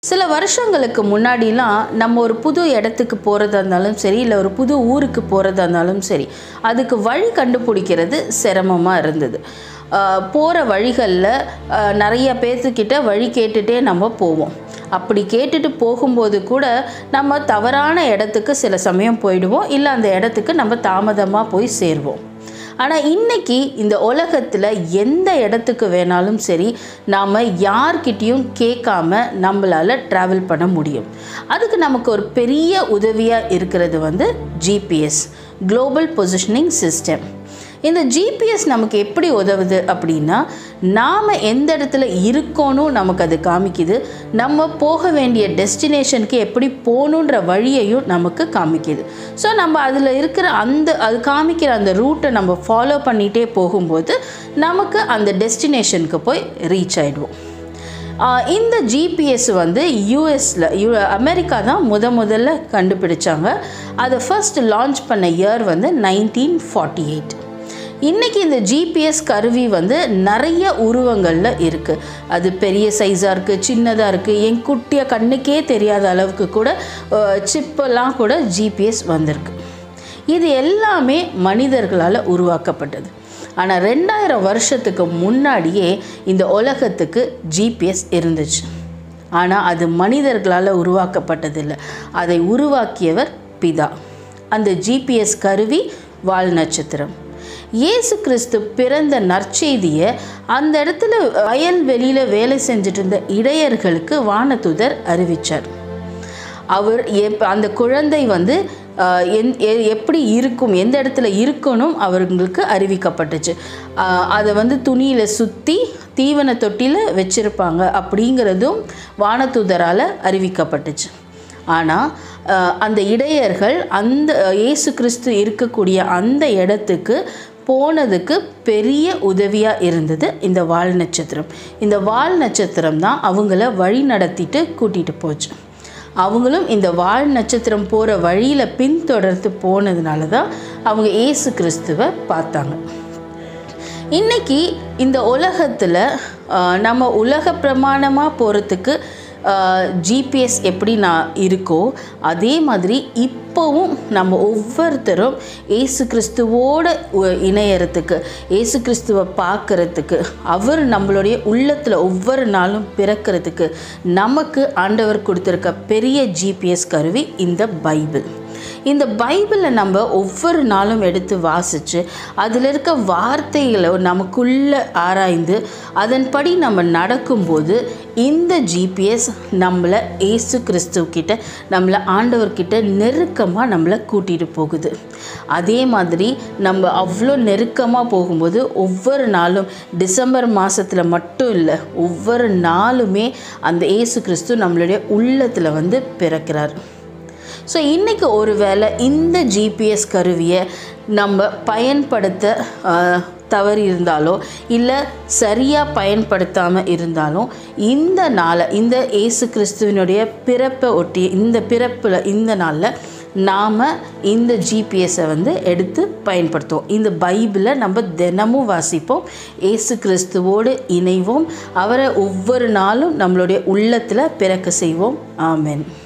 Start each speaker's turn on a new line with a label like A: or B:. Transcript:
A: சில வருஷங்களுக்கு முன்னாடிலாம் நம்ம ஒரு புது இடத்துக்கு போகிறதா இருந்தாலும் சரி இல்லை ஒரு புது ஊருக்கு போகிறதா இருந்தாலும் சரி அதுக்கு வழி கண்டுபிடிக்கிறது சிரமமாக இருந்தது போகிற வழிகளில் நிறைய பேர்த்துக்கிட்ட வழி கேட்டுகிட்டே நம்ம போவோம் அப்படி கேட்டுட்டு போகும்போது கூட நம்ம தவறான இடத்துக்கு சில சமயம் போயிடுவோம் இல்லை அந்த இடத்துக்கு நம்ம தாமதமாக போய் சேருவோம் ஆனால் இன்றைக்கி இந்த உலகத்தில் எந்த இடத்துக்கு வேணாலும் சரி நாம் யார்கிட்டேயும் கேட்காம நம்மளால் ட்ராவல் பண்ண முடியும் அதுக்கு நமக்கு ஒரு பெரிய உதவியாக இருக்கிறது வந்து ஜிபிஎஸ் குளோபல் பொசிஷனிங் சிஸ்டம் இந்த ஜிபிஎஸ் நமக்கு எப்படி உதவுது அப்படின்னா நாம் எந்த இடத்துல இருக்கோனும் நமக்கு அது காமிக்குது நம்ம போக வேண்டிய டெஸ்டினேஷனுக்கு எப்படி போகணுன்ற வழியையும் நமக்கு காமிக்குது ஸோ நம்ம அதில் இருக்கிற அந்த அது காமிக்கிற அந்த ரூட்டை நம்ம ஃபாலோ பண்ணிகிட்டே போகும்போது நமக்கு அந்த டெஸ்டினேஷனுக்கு போய் ரீச் ஆகிடுவோம் இந்த ஜிபிஎஸ் வந்து யூஎஸில் யூ அமெரிக்கா தான் முத முதல்ல கண்டுபிடிச்சாங்க அதை ஃபர்ஸ்ட் லான்ச் பண்ண இயர் வந்து நைன்டீன் ஃபார்ட்டி எயிட் இன்றைக்கி இந்த ஜிபிஎஸ் கருவி வந்து நிறைய உருவங்களில் இருக்குது அது பெரிய சைஸாக இருக்குது சின்னதாக இருக்குது என் குட்டிய கண்ணுக்கே தெரியாத அளவுக்கு கூட சிப்பெல்லாம் கூட ஜிபிஎஸ் வந்திருக்கு இது எல்லாமே மனிதர்களால் உருவாக்கப்பட்டது ஆனால் ரெண்டாயிரம் வருஷத்துக்கு முன்னாடியே இந்த உலகத்துக்கு ஜிபிஎஸ் இருந்துச்சு ஆனால் அது மனிதர்களால் உருவாக்கப்பட்டதில்லை அதை உருவாக்கியவர் பிதா அந்த ஜிபிஎஸ் கருவி வால் நட்சத்திரம் இயேசு கிறிஸ்து பிறந்த நற்செய்தியை அந்த இடத்துல வயல்வெளியில் வேலை செஞ்சுட்டு இருந்த இடையர்களுக்கு வானதுதர் அறிவித்தார் அவர் எப் அந்த குழந்தை வந்து எந் எப்படி இருக்கும் எந்த இடத்துல இருக்கணும் அவர்களுக்கு அறிவிக்கப்பட்டுச்சு அதை வந்து துணியில் சுற்றி தீவன தொட்டியில் வச்சுருப்பாங்க அப்படிங்கிறதும் வானதூதரால் அறிவிக்கப்பட்டுச்சு ஆனால் அந்த இடையர்கள் அந்த இயேசு கிறிஸ்து இருக்கக்கூடிய அந்த இடத்துக்கு போனதுக்கு பெரிய உதவியாக இருந்தது இந்த வால் நட்சத்திரம் இந்த வால் நட்சத்திரம் தான் அவங்கள வழி நடத்திட்டு கூட்டிகிட்டு போச்சு அவங்களும் இந்த வால் நட்சத்திரம் போகிற வழியில் பின்தொடர்ந்து போனதுனால தான் அவங்க இயேசு கிறிஸ்துவை பார்த்தாங்க இன்றைக்கி இந்த உலகத்தில் நம்ம உலக பிரமாணமாக போகிறதுக்கு ஜிபிஎஸ் எப்படி நான் இருக்கோ அதே மாதிரி இப்போவும் நம்ம ஒவ்வொருத்தரும் ஏசு கிறிஸ்துவோட இணையறதுக்கு ஏசு கிறிஸ்துவை பார்க்குறதுக்கு அவர் நம்மளுடைய உள்ளத்தில் ஒவ்வொரு நாளும் பிறக்கிறதுக்கு நமக்கு ஆண்டவர் கொடுத்துருக்க பெரிய ஜிபிஎஸ் கருவி இந்த பைபிள் இந்த பைபிளை நம்ம ஒவ்வொரு நாளும் எடுத்து வாசித்து அதில் இருக்க வார்த்தைகளை நமக்குள்ளே ஆராய்ந்து அதன்படி நம்ம நடக்கும்போது இந்த ஜிபிஎஸ் நம்மளை ஏசு கிறிஸ்துவக்கிட்ட நம்மளை ஆண்டவர்கிட்ட நெருக்கமாக நம்மளை கூட்டிகிட்டு போகுது அதே மாதிரி நம்ம அவ்வளோ நெருக்கமாக போகும்போது ஒவ்வொரு நாளும் டிசம்பர் மாதத்தில் மட்டும் இல்லை ஒவ்வொரு நாளுமே அந்த ஏசு கிறிஸ்து நம்மளுடைய உள்ளத்தில் வந்து பிறக்கிறார் ஸோ இன்றைக்கி ஒரு வேளை இந்த ஜிபிஎஸ் கருவியை நம்ம பயன்படுத்த தவறி இருந்தாலோ இல்லை சரியாக பயன்படுத்தாமல் இருந்தாலும் இந்த நாளை இந்த ஏசு கிறிஸ்துவனுடைய பிறப்பை ஒட்டி இந்த பிறப்பில் இந்த நாளில் நாம் இந்த ஜிபிஎஸை வந்து எடுத்து பயன்படுத்துவோம் இந்த பைபிளை நம்ம தினமும் வாசிப்போம் ஏசு கிறிஸ்துவோடு இணைவோம் அவரை ஒவ்வொரு நாளும் நம்மளுடைய உள்ளத்தில் பிறக்க செய்வோம் ஆமென்